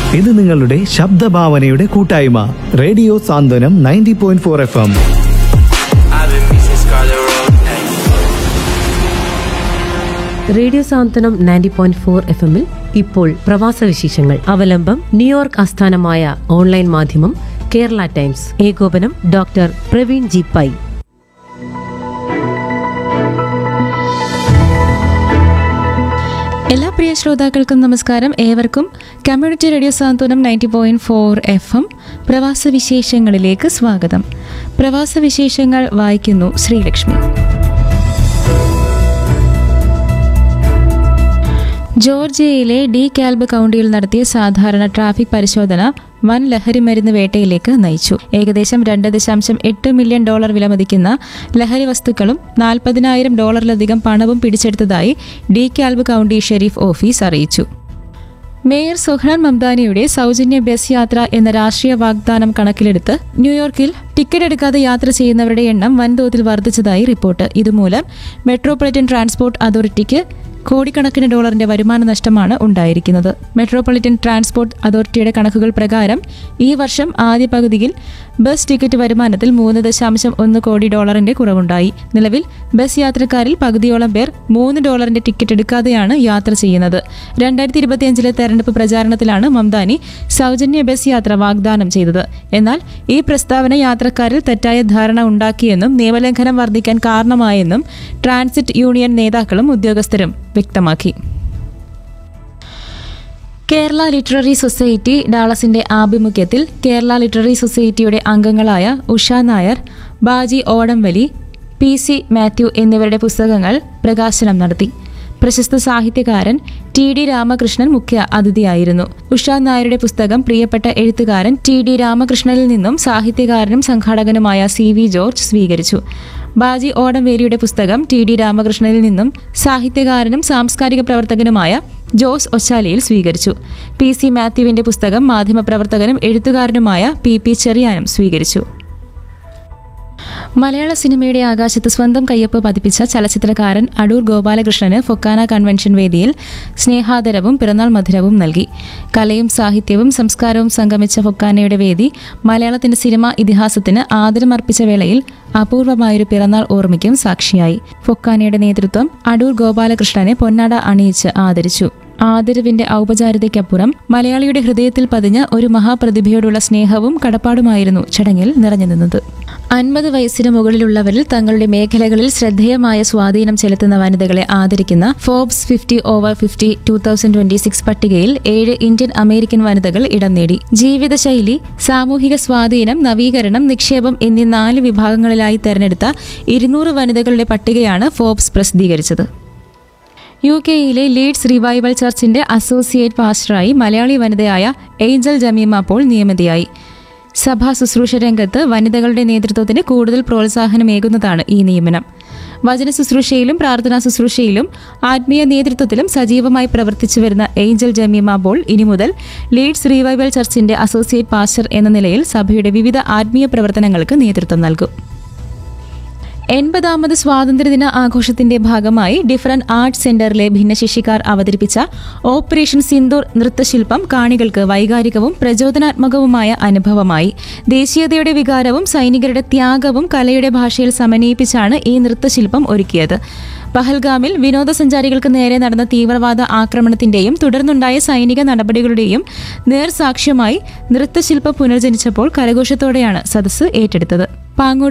ഇത് നിങ്ങളുടെ ശബ്ദഭാവനയുടെ കൂട്ടായ്മ radio Santhwanam ninety point four F M I've been missing Scarlet Road. Ay. Radio Santhwanam ninety point four F എമ്മിൽ ഇപ്പോൾ പ്രവാസ വിശേഷങ്ങൾ അവലംബം ന്യൂയോർക്ക് ആസ്ഥാനമായ ഓൺലൈൻ മാധ്യമം കേരള ടൈംസ് ഏകോപനം ഡോക്ടർ പ്രവീൺ ജി പൈ എല്ലാ പ്രിയ ശ്രോതാക്കൾക്കും നമസ്കാരം ഏവർക്കും community radio Santhwanam ninety point four F M പ്രവാസ വിശേഷങ്ങളിലേക്ക് സ്വാഗതം പ്രവാസ വിശേഷങ്ങൾ വായിക്കുന്നു ശ്രീലക്ഷ്മി ജോർജിയയിലെ ഡി കാൽബ് കൗണ്ടിയിൽ നടത്തിയ സാധാരണ ട്രാഫിക് പരിശോധന വൻ ലഹരി മരുന്ന് വേട്ടയിലേക്ക് നയിച്ചു ഏകദേശം രണ്ട് ദശാംശം എട്ട് മില്യൺ ഡോളർ വിലമതിക്കുന്ന ലഹരി വസ്തുക്കളും നാൽപ്പതിനായിരം ഡോളറിലധികം പണവും പിടിച്ചെടുത്തതായി DeKalb county sheriff office അറിയിച്ചു മേയർ സുഹ്റാൻ മംദാനിയുടെ സൗജന്യ ബസ് യാത്ര എന്ന രാഷ്ട്രീയ വാഗ്ദാനം കണക്കിലെടുത്ത് ന്യൂയോർക്കിൽ ടിക്കറ്റ് എടുക്കാതെ യാത്ര ചെയ്യുന്നവരുടെ എണ്ണം വൻതോതിൽ വർദ്ധിച്ചതായി റിപ്പോർട്ട് ഇതുമൂലം മെട്രോപൊളിറ്റൻ ട്രാൻസ്പോർട്ട് അതോറിറ്റിക്ക് കോടിക്കണക്കിന് ഡോളറിന്റെ വരുമാന നഷ്ടമാണ് ഉണ്ടായിരിക്കുന്നത് മെട്രോപൊളിറ്റൻ ട്രാൻസ്പോർട്ട് അതോറിറ്റിയുടെ കണക്കുകൾ പ്രകാരം ഈ വർഷം ആദ്യ പകുതിയിൽ ബസ് ടിക്കറ്റ് വരുമാനത്തിൽ മൂന്ന് ദശാംശം ഒന്ന് കോടി ഡോളറിന്റെ കുറവുണ്ടായി നിലവിൽ ബസ് യാത്രക്കാരിൽ പകുതിയോളം പേർ മൂന്ന് ഡോളറിന്റെ ടിക്കറ്റ് എടുക്കാതെയാണ് യാത്ര ചെയ്യുന്നത് രണ്ടായിരത്തി ഇരുപത്തിയഞ്ചിലെ തെരഞ്ഞെടുപ്പ് പ്രചാരണത്തിലാണ് മംദാനി സൗജന്യ ബസ് യാത്ര വാഗ്ദാനം ചെയ്തത് എന്നാൽ ഈ പ്രസ്താവന യാത്രക്കാരിൽ തെറ്റായ ധാരണ ഉണ്ടാക്കിയെന്നും നിയമലംഘനം വർദ്ധിക്കാൻ കാരണമായെന്നും ട്രാൻസിറ്റ് യൂണിയൻ നേതാക്കളും ഉദ്യോഗസ്ഥരും വ്യക്തമാക്കി കേരള ലിറ്റററി സൊസൈറ്റി ഡാളസിന്റെ ആഭിമുഖ്യത്തിൽ കേരള ലിറ്റററി സൊസൈറ്റിയുടെ അംഗങ്ങളായ ഉഷ നായർ ബാജി ഓടംവലി പി സി മാത്യു എന്നിവരുടെ പുസ്തകങ്ങൾ പ്രകാശനം നടത്തി പ്രശസ്ത സാഹിത്യകാരൻ ടി ഡി രാമകൃഷ്ണൻ മുഖ്യ അതിഥിയായിരുന്നു ഉഷ നായരുടെ പുസ്തകം പ്രിയപ്പെട്ട എഴുത്തുകാരൻ ടി ഡി രാമകൃഷ്ണനിൽ നിന്നും സാഹിത്യകാരനും സംഘാടകനുമായ സി വി ജോർജ് സ്വീകരിച്ചു ബാജി ഓടംവേലിയുടെ പുസ്തകം ടി ഡി രാമകൃഷ്ണനിൽ നിന്നും സാഹിത്യകാരനും സാംസ്കാരിക പ്രവർത്തകനുമായ ജോസ് ഒച്ചാലിയിൽ സ്വീകരിച്ചു പി സി മാത്യുവിന്റെ പുസ്തകം മാധ്യമപ്രവർത്തകനും എഴുത്തുകാരനുമായ പി പി ചെറിയാനും സ്വീകരിച്ചു മലയാള സിനിമയുടെ ആകാശത്ത് സ്വന്തം കയ്യൊപ്പ് പതിപ്പിച്ച ചലച്ചിത്രകാരൻ അടൂർ ഗോപാലകൃഷ്ണന് ഫൊക്കാന കൺവെൻഷൻ വേദിയിൽ സ്നേഹാദരവും പിറന്നാൾ മധുരവും നൽകി കലയും സാഹിത്യവും സംസ്കാരവും സംഗമിച്ച ഫൊക്കാനയുടെ വേദി മലയാളത്തിന്റെ സിനിമാ ഇതിഹാസത്തിന് ആദരമർപ്പിച്ച വേളയിൽ അപൂർവമായൊരു പിറന്നാൾ ഓർമ്മയ്ക്കും സാക്ഷിയായി ഫൊക്കാനയുടെ നേതൃത്വം അടൂർ ഗോപാലകൃഷ്ണനെ പൊന്നാട അണിയിച്ച് ആദരിച്ചു ആദരവിന്റെ ഔപചാരികതയ്ക്കപ്പുറം മലയാളിയുടെ ഹൃദയത്തിൽ പതിഞ്ഞ ഒരു മഹാപ്രതിഭയോടുള്ള സ്നേഹവും കടപ്പാടുമായിരുന്നു ചടങ്ങിൽ നിറഞ്ഞു നിന്നത് അൻപത് വയസ്സിന് മുകളിലുള്ളവരിൽ തങ്ങളുടെ മേഖലകളിൽ ശ്രദ്ധേയമായ സ്വാധീനം ചെലുത്തുന്ന വനിതകളെ ആദരിക്കുന്ന Forbes fifty over fifty two thousand twenty six പട്ടികയിൽ ഏഴ് ഇന്ത്യൻ അമേരിക്കൻ വനിതകൾ ഇടം നേടി ജീവിതശൈലി സാമൂഹിക സ്വാധീനം നവീകരണം നിക്ഷേപം എന്നീ നാല് വിഭാഗങ്ങളിലായി തെരഞ്ഞെടുത്ത ഇരുന്നൂറ് വനിതകളുടെ പട്ടികയാണ് ഫോബ്സ് പ്രസിദ്ധീകരിച്ചത് യു കെയിലെ ലീഡ്സ് റിവൈവൽ ചർച്ചിന്റെ അസോസിയേറ്റ് പാസ്റ്ററായി മലയാളി വനിതയായ ഏഞ്ചൽ ജമീമ പോൾ നിയമിതയായി സഭാ ശുശ്രൂഷ രംഗത്ത് വനിതകളുടെ നേതൃത്വത്തിന് കൂടുതൽ പ്രോത്സാഹനമേകുന്നതാണ് ഈ നിയമനം വചന ശുശ്രൂഷയിലും പ്രാർത്ഥനാ ശുശ്രൂഷയിലും ആത്മീയ നേതൃത്വത്തിലും സജീവമായി പ്രവർത്തിച്ചു വരുന്ന ഏഞ്ചൽ ജമീമ ബോൾ ഇനി മുതൽ ലീഡ്സ് റിവൈവൽ ചർച്ചിന്റെ അസോസിയേറ്റ് പാസ്റ്റർ എന്ന നിലയിൽ സഭയുടെ വിവിധ ആത്മീയ പ്രവർത്തനങ്ങൾക്ക് നേതൃത്വം നൽകും എൺപതാമത് സ്വാതന്ത്ര്യദിന ആഘോഷത്തിന്റെ ഭാഗമായി ഡിഫറന്റ് ആർട്സ് സെന്ററിലെ ഭിന്നശേഷിക്കാർ അവതരിപ്പിച്ച ഓപ്പറേഷൻ സിന്ദൂർ നൃത്തശില്പം കാണികൾക്ക് വൈകാരികവും പ്രചോദനാത്മകവുമായ അനുഭവമായി ദേശീയതയുടെ വികാരവും സൈനികരുടെ ത്യാഗവും കലയുടെ ഭാഷയിൽ സമന്വയിപ്പിച്ചാണ് ഈ നൃത്തശില്പം ഒരുക്കിയത് പഹൽഗാമിൽ വിനോദസഞ്ചാരികൾക്ക് നേരെ നടന്ന തീവ്രവാദ ആക്രമണത്തിന്റെയും തുടർന്നുണ്ടായ സൈനിക നടപടികളുടെയും നേർസാക്ഷ്യമായി നൃത്തശില്പം പുനർജനിച്ചപ്പോൾ കരഘോഷത്തോടെയാണ് സദസ്സ് ഏറ്റെടുത്തത് പാങ്ങോട്